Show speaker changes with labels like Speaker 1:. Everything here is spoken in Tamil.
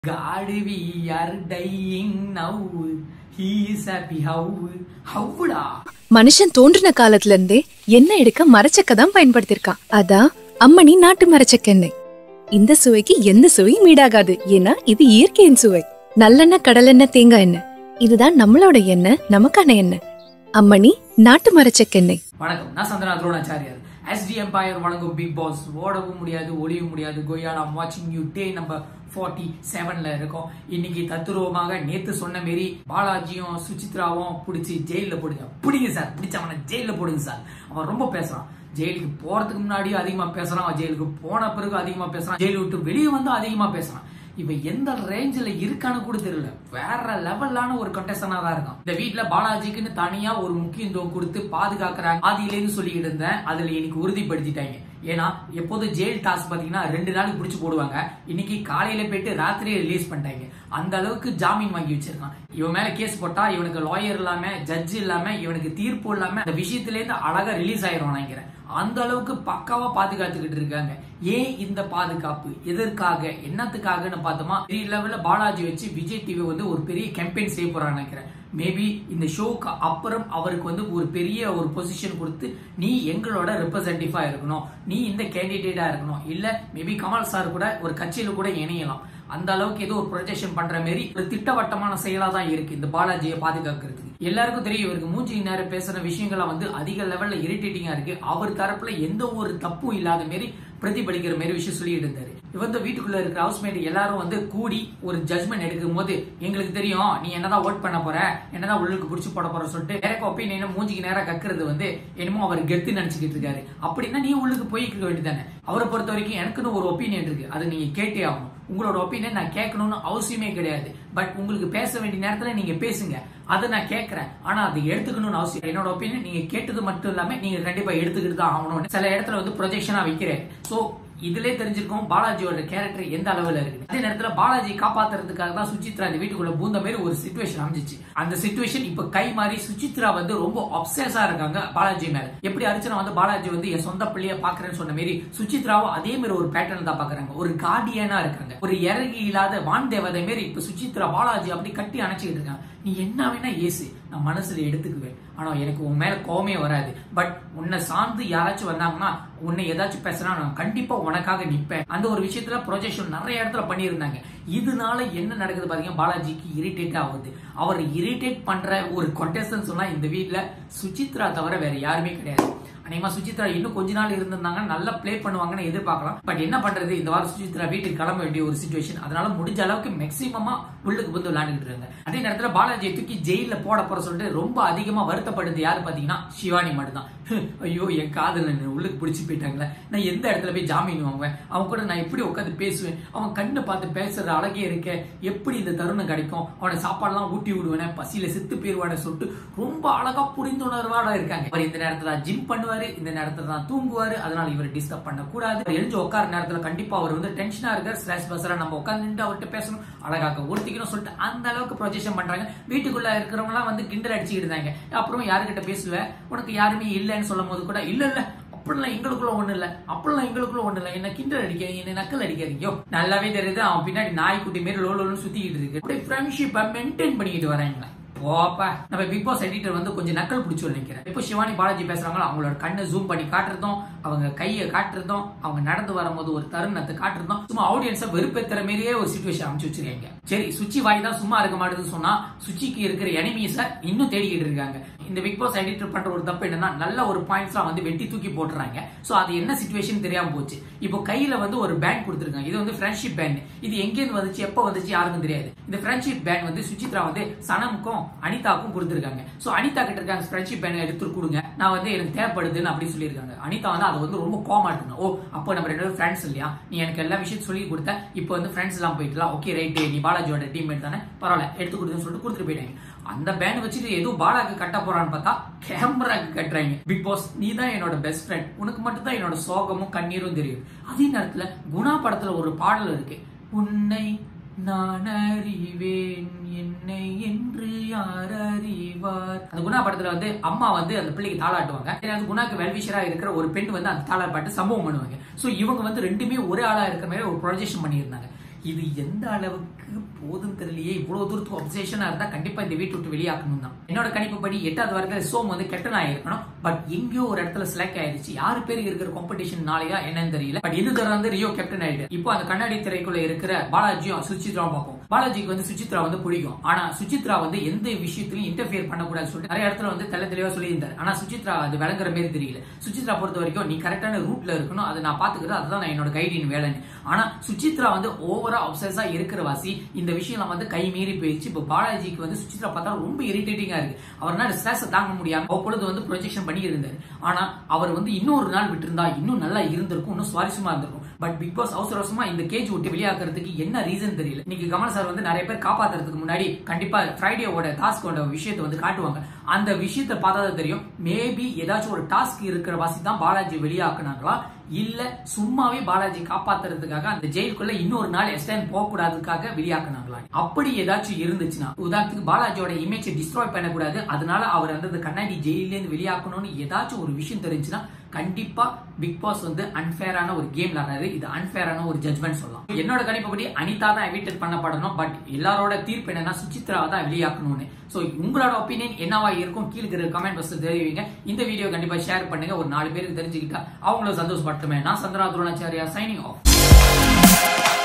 Speaker 1: God, we are dying now. He is happy how? ஹவுடா
Speaker 2: மனுஷன் தோன்றின காலத்துல இருந்தே எண்ணெய் எடுக்க மரச்சக்க தான் பயன்படுத்திருக்கான் அதான் அம்மணி நாட்டு மரச்செக்கெண்ணெய் இந்த சுவைக்கு எந்த சுவையும் ஈடாகாது ஏன்னா இது இயற்கையின் சுவை நல்லெண்ணெய் கடலெண்ணெய் தேங்காய் எண்ணெய் இதுதான் நம்மளோட எண்ணெய் நமக்கான எண்ணெய் அம்மணி நாட்டு மரச்செக்கெண்ணெய்
Speaker 1: வணக்கம் நான் சந்திரா துரோணாச்சாரியார் எஸ்டி எம்பையர் வழங்கும் பிக் பாஸ் ஓடவும் முடியாது ஒளியவும் முடியாது கோயா நான் வாட்சிங் யூ டே நம்பர் ஃபார்ட்டி செவன்ல இருக்கோம் இன்னைக்கு தத்துருவமாக நேத்து சொன்ன மாரி பாலாஜியும் சுசித்ராவும் பிடிச்சி ஜெயில போடுங்க பிடிங்க சார் பிடிச்சவன ஜெயில போடுங்க சார் அவன் ரொம்ப பேசுறான் ஜெயிலுக்கு போறதுக்கு முன்னாடியும் அதிகமா பேசுறான் ஜெயிலுக்கு போன பிறகு அதிகமா பேசுறான் ஜெயில விட்டு வெளியே வந்து அதிகமா பேசுறான் இவன் எந்த ரேஞ்சில் இருக்கான்னு கூட தெரியல வேற லெவல்லான ஒரு கண்டஸ்டனா தான் இருக்கான் இந்த வீட்ல பாலாஜிக்குன்னு தனியா ஒரு முக்கியத்துவம் கொடுத்து பாதுகாக்கிறாங்க ஆதியிலேருந்து சொல்லிக்கிட்டு இருந்தேன் அதுல எனக்கு உறுதிப்படுத்திட்டாங்க ஏன்னா எப்போதும் ஜெயில் டாஸ்க் பாத்தீங்கன்னா ரெண்டு நாளுக்கு பிடிச்சு போடுவாங்க இன்னைக்கு காலையில போயிட்டு ராத்திரியே ரிலீஸ் பண்ணிட்டாங்க அந்த அளவுக்கு ஜாமீன் வாங்கி வச்சிருக்கான் இவன் மேல கேஸ் போட்டா இவனுக்கு லாயர் இல்லாம ஜட்ஜ் இல்லாம இவனுக்கு தீர்ப்பு இல்லாம இந்த விஷயத்துல இருந்து அழகா ரிலீஸ் ஆயிரும் நினைக்கிறேன் அந்த அளவுக்கு பக்காவா பாதுகாத்துக்கிட்டு இருக்காங்க ஏன் இந்த பாதுகாப்பு எதற்காக என்னத்துக்காகன்னு பார்த்தோமா பெரிய லெவல்ல பாலாஜி வச்சு விஜய் டிவி வந்து ஒரு பெரிய கேம்பெயின் செய்ய போறான்னு நினைக்கிறேன் மேபி இந்த ஷோக்கு அப்புறம் அவருக்கு வந்து ஒரு பெரிய ஒரு பொசிஷன் கொடுத்து நீ எங்களோட ரெப்ரசன்டேட்டிவா இருக்கணும் நீ இந்த கேண்டிடேட்டா இருக்கணும் இல்ல மேபி கமல் சார் கூட ஒரு கட்சியில கூட இணையலாம் அந்த அளவுக்கு ஏதோ ஒரு ப்ரொஜெக்ஷன் பண்ற மாதிரி ஒரு திட்டவட்டமான செயலா தான் இருக்கு இந்த பாலாஜியை பாதுகாக்கிறதுக்கு எல்லாருக்கும் தெரியும் இவருக்கு மூஞ்சி நேரம் பேசுற விஷயங்கள்லாம் வந்து அதிக லெவல்ல இரிட்டேட்டிங்கா இருக்கு அவர் தரப்புல எந்த ஒரு தப்பும் இல்லாத மாரி பிரதிபலிக்கிற மாதிரி விஷயம் சொல்லிட்டு இருந்தாரு இவந்த வீட்டுக்குள்ள இருக்கிற ஹவுஸ்மேட் எல்லாரும் வந்து கூடி ஒரு ஜட்மெண்ட் எடுக்கும் போது எங்களுக்கு தெரியும் நீ என்னதான் ஓட் பண்ண போற என்னதான் உள்ளுக்கு புடிச்சு போட போற சொல்லிட்டு வேற ஒப்பீனியன் மூஞ்சிக்கு நேரம் கக்குறது வந்து என்னமோ அவர் கெத்து நினைச்சுக்கிட்டு இருக்காரு அப்படின்னா நீ உள்ளுக்கு போய்க்க வேண்டியதானே அவரை பொறுத்த வரைக்கும் எனக்குன்னு ஒரு ஒப்பீனியன் இருக்கு அதை நீங்க கேட்டே ஆகணும் உங்களோட ஒப்பீனியன் நான் கேட்கணும்னு அவசியமே கிடையாது பட் உங்களுக்கு பேச வேண்டிய நேரத்துல நீங்க பேசுங்க அதை நான் கேட்கறேன் ஆனா அதை எடுத்துக்கணும்னு அவசியம் என்னோட ஒப்பீனியன் நீங்க கேட்டது மட்டும் இல்லாம நீங்க கண்டிப்பா எடுத்துக்கிட்டு தான் ஆகணும் சில இடத்துல வந்து ப்ரொஜெக்ஷனா வைக்கிறேன் சோ இதுலயே தெரிஞ்சிருக்கும் பாலாஜியோட கேரக்டர் எந்த அளவுல இருக்கு அதே நேரத்துல பாலாஜி காப்பாத்துறதுக்காக தான் சுசித்ரா இந்த வீட்டுக்குள்ள பூந்த மாதிரி ஒரு சுச்சுவேஷன் அமைஞ்சிச்சு அந்த சுச்சுவேஷன் இப்ப கை மாறி சுசித்ரா வந்து ரொம்ப அப்சேஸா இருக்காங்க பாலாஜி மேல எப்படி அர்ச்சனா வந்து பாலாஜி வந்து என் சொந்த பிள்ளைய பாக்குறேன்னு சொன்ன மாதிரி சுசித்ராவும் அதே மாதிரி ஒரு பேட்டர்ன் தான் பாக்குறாங்க ஒரு கார்டியனா இருக்காங்க ஒரு இறகி இல்லாத வான் தேவதை மாரி இப்ப சுசித்ரா பாலாஜி அப்படி கட்டி அணைச்சிக்கிட்டு இருக்காங்க நீ என்ன வேணா ஏசு நான் மனசுல எடுத்துக்குவேன் ஆனா எனக்கு உன் மேல கோவமே வராது பட் உன்னை சார்ந்து யாராச்சும் வந்தாங்கன்னா உன்னை ஏதாச்சும் பேசினா நான் கண்டிப்பா உனக்காக நிப்பேன் அந்த ஒரு விஷயத்துல ப்ரொஜெக்ஷன் நிறைய இடத்துல பண்ணியிருந்தாங்க இதனால என்ன நடக்குது பாத்தீங்கன்னா பாலாஜிக்கு இரிட்டேட் ஆகுது அவர் இரிட்டேட் பண்ற ஒரு கொட்டேஷன் சொன்னா இந்த வீட்டுல சுசித்ரா தவிர வேற யாருமே கிடையாது அநேகமா சுசித்ரா இன்னும் கொஞ்ச நாள் இருந்திருந்தாங்க நல்லா ப்ளே பண்ணுவாங்கன்னு எதிர்பார்க்கலாம் பட் என்ன பண்றது இந்த வாரம் சுசித்ரா வீட்டுக்கு கிளம்ப வேண்டிய ஒரு சுச்சுவேஷன் அதனால முடிஞ்ச அளவுக்கு மேக்சிமமா உள்ளுக்கு வந்து விளையாண்டுட்டு இருக்காங்க அதே நேரத்துல பாலாஜியை தூக்கி ஜெயில போட போற சொல்லிட்டு ரொம்ப அதிகமா வருத்தப்படுது யாரு பாத்தீங்கன்னா சிவானி மட்டும்தான் ஐயோ என் காதல உள்ளுக்கு பிடிச்சி போயிட்டாங்களே நான் எந்த இடத்துல போய் ஜாமீன் வாங்குவேன் அவன் கூட நான் எப்படி உட்காந்து பேசுவேன் அவன் கண்ணை பார்த்து பேசுற அழகே இருக்க எப்படி இந்த தருணம் கிடைக்கும் அவனை சாப்பாடுலாம் ஊட்டி விடுவேனே பசியில செத்து போயிருவானே சொல்லிட்டு ரொம்ப அழகா புரிந்துணர்வாட இருக்காங்க அவர் இந்த நேரத்துல ஜிம் பண்ணுவாரு இந்த நேரத்துல தான் தூங்குவாரு அதனால இவர் டிஸ்டர்ப் பண்ண கூடாது எழுந்து உட்கார நேரத்துல கண்டிப்பா அவர் வந்து டென்ஷனா இருக்கார் ஸ்ட்ரெஸ் பஸ்ரா நம்ம உட்காந்து அவர்கிட்ட பேசணும் அழகாக்க ஒருத்திக்கணும் சொல்லிட்டு அந்த அளவுக்கு ப்ரொஜெக்ஷன் பண்றாங்க வீட்டுக்குள்ள இருக்கிறவங்க எல்லாம் வந்து கிண்டல் அடிச்சுக்கிட்டு இருந்தாங்க அப்புறம் யாருக்கிட்ட பேசுவேன் உனக்கு யாருமே இல்லைன்னு சொல்லும் போது கூட இல்ல இல்ல அப்படிலாம் எங்களுக்குள்ள ஒண்ணு இல்ல அப்படிலாம் எங்களுக்குள்ள ஒண்ணு இல்ல என்ன கிண்டல் அடிக்காதீங்க என்ன நக்கல் அடிக்காதீங்க நல்லாவே தெரியுது அவன் பின்னாடி நாய்க்குட்டி மாரி லோ லோன்னு சுத்திக்கிட்டு இருக்கு அப்படியே ஃப்ரெண்ட்ஷிப்பை மெயின்டைன் பண்ணிக்கிட்டு வராங்களா போப்பா நம்ம பிக் பாஸ் எடிட்டர் வந்து கொஞ்சம் நக்கல் பிடிச்சு நினைக்கிறேன் இப்போ சிவானி பாலாஜி பேசுறாங்களோ அவங்களோட கண்ணை ஜூம் பண்ணி காட்டுறதும் அவங்க கையை காட்டுறதும் அவங்க நடந்து வரும்போது ஒரு தருணத்தை காட்டுறதும் சும்மா ஆடியன்ஸை வெறுப்பேத்துற மாதிரியே ஒரு சுச்சுவேஷன் அமைச்சு வச்சிருக்காங்க சரி சுச்சி வாய் தான் சும்மா இருக்க மாட்டேதுன்னு சொன்னா சுச்சிக்கு இருக்கிற எனிமீஸை இன்னும் தேடிக்கிட்டு இருக்காங்க இந்த பிக் பாஸ் எடிட்டர் பண்ற ஒரு தப்பு என்னன்னா நல்ல ஒரு பாயிண்ட்ஸ்லாம் வந்து வெட்டி தூக்கி போட்டுறாங்க சோ அது என்ன சுச்சுவேஷன் தெரியாம போச்சு இப்போ கையில வந்து ஒரு பேண்ட் கொடுத்துருக்காங்க இது வந்து ஃப்ரெண்ட்ஷிப் பேண்ட் இது எங்கேருந்து வந்துச்சு எப்போ வந்துச்சு யாருக்கும் தெரியாது இந்த ஃப்ரெண்ட்ஷிப் பேண்ட் வந்து சுச்சித்ரா வந்து சனமுக்கும் அனிதாக்கும் கொடுத்துருக்காங்க சோ அனிதா கிட்ட இருக்காங்க ஃப்ரெண்ட்ஷிப் பேண்ட் எடுத்து கொடுங்க நான் வந்து எனக்கு தேவைப்படுதுன்னு அப்படி சொல்லியிருக்காங்க அனிதா வந்து அது வந்து ரொம்ப கோமா இருக்குங்க ஓ அப்போ நம்ம ரெண்டு பேரும் ஃப்ரெண்ட்ஸ் இல்லையா நீ எனக்கு எல்லா விஷயம் சொல்லி கொடுத்த இப்போ வந்து ஃப்ரெண்ட்ஸ் எல்லாம் போயிட்டுலாம் ஓகே ரைட்டு நீ பாலாஜியோட டீம்மேட் தானே பரவாயில்ல எடுத்து கொடுத்துன்னு சொல்லிட்டு கொடுத்துட்டு போயிட்டாங்க அந்த பேண்ட் வச்சுட்டு ஏதோ பாலாக்கு கட்ட போறான்னு பார்த்தா கேமராக்கு கட்டுறாங்க பிக் பாஸ் நீ தான் என்னோட பெஸ்ட் ஃப்ரெண்ட் உனக்கு மட்டும் தான் என்னோட சோகமும் கண்ணீரும் தெரியும் அதே நேரத்துல குணா படத்துல ஒரு பாடல் இருக்கு உன்னை நான் அறிவேன் என்னை என்று யார் அறிவார் அந்த குணா படத்துல வந்து அம்மா வந்து அந்த பிள்ளைக்கு தாளாட்டுவாங்க அது குணாக்கு வெல்விஷரா இருக்கிற ஒரு பெண் வந்து அந்த தாளாட்டு பாட்டு சம்பவம் பண்ணுவாங்க சோ இவங்க வந்து ரெண்டுமே ஒரே ஆளா இருக்கிற மாதிரி ஒரு ப்ரொஜெக்ஷன் பண்ணியிருந்தாங்க இது எந்த அளவுக்கு போதும் தெரியலையே இவ்வளவு தூரத்துக்கு அப்சேஷனா இருந்தா கண்டிப்பா இந்த வீட்டு விட்டு வெளியாக்கணும் தான் என்னோட கணிப்புப்படி எட்டாவது வாரத்தில் சோம் வந்து கேப்டன் ஆயிருக்கணும் பட் எங்கேயோ ஒரு இடத்துல செலக்ட் ஆயிருச்சு யாரு பேர் இருக்கிற காம்படிஷன் நாளையா என்னன்னு தெரியல பட் இந்த தடவை வந்து ரியோ கேப்டன் ஆயிட்டு இப்போ அந்த கண்ணாடி திரைக்குள்ள இருக்கிற பாலாஜியும் சுச்சித்ராவும் பார்ப்போம் பாலாஜிக்கு வந்து சுச்சித்ரா வந்து பிடிக்கும் ஆனா சுச்சித்ரா வந்து எந்த விஷயத்திலையும் இன்டர்ஃபியர் பண்ணக்கூடாதுன்னு சொல்லிட்டு நிறைய இடத்துல வந்து தெள்ள தெளிவா சொல்லியிருந்தாரு ஆனா சுச்சித்ரா அது விளங்குற மாதிரி தெரியல சுச்சித்ரா பொறுத்த வரைக்கும் நீ கரெக்டான ரூட்ல இருக்கணும் அதை நான் பாத்துக்கிறது அதுதான் நான் என்னோட கைடின் வேலைன்னு ஆனா சுச்சித்ரா வந்து ஓவரா அப்சஸா இருக்கிற வாசி இந்த விஷயம் நம்ம வந்து கை மீறி போயிடுச்சு இப்போ பாலாஜிக்கு வந்து சுச்சித்ரா பார்த்தா ரொம்ப இரிட்டேட்டிங்கா இருக்கு அவர்னால ஸ்ட்ரெஸ் தாங்க முடியாம அப்பொழுது வந்து ப்ரொஜெக்ஷன் பண்ணி இருந்தாரு ஆனா அவர் வந்து இன்னொரு நாள் விட்டிருந்தா இன்னும் நல்லா இருந்திருக்கும் இன்னும் சுவாரஸ்யமா இருந்திருக்கும் பட் பிக் பாஸ் அவசர அவசரமா இந்த கேஜ் விட்டு வெளியாக்குறதுக்கு என்ன ரீசன் தெரியல இன்னைக்கு கமல் சார் வந்து நிறைய பேர் காப்பாத்துறதுக்கு முன்னாடி கண்டிப்பா ஃப்ரைடேவோட டாஸ்கோட விஷயத்தை வந்து காட்டுவாங்க அந்த விஷயத்தை பார்த்தா தான் தெரியும் மேபி ஏதாச்சும் ஒரு டாஸ்க் இருக்கிற வாசி தான் பாலாஜி வெளியாக்குனாங்களா இல்ல சும்மாவே பாலாஜி காப்பாத்துறதுக்காக அந்த ஜெயிலுக்குள்ள இன்னொரு நாள் எஸ்டைம் போக கூடாதுக்காக வெளியாக்குனாங்களா அப்படி ஏதாச்சும் இருந்துச்சுன்னா உதாரணத்துக்கு பாலாஜியோட இமேஜ் டிஸ்ட்ராய் பண்ணக்கூடாது அதனால அவர் வந்து அந்த கண்ணாடி ஜெயில இருந்து வெளியாக்கணும்னு ஏதாச்சும் ஒரு விஷயம் தெரிஞ்சுன்னா கண்டிப்பா பிக் பாஸ் வந்து அன்பேரான ஒரு கேம் விளாடுறாரு இது அன்பேரான ஒரு ஜட்மெண்ட் சொல்லலாம் என்னோட கணிப்புப்படி அனிதா தான் எவிட்டட் பண்ணப்படணும் பட் எல்லாரோட தீர்ப்பு என்னன்னா சுச்சித்ராவை தான் வெளியாக்கணும்னு சோ உங்களோட ஒப்பீனியன் என்னவா இருக்கும் கீழே இருக்கிற கமெண்ட் பாக்ஸ் தெரிவிங்க இந்த வீடியோ கண்டிப்பா ஷேர் பண்ணுங்க ஒரு நாலு பேருக்கு தெரிஞ்சுக்கிட்டா அவங்களும் சந்தோஷப்பட்டுமே நான் சந்திரா துரோணாச்சாரியா சைனிங் ஆஃப்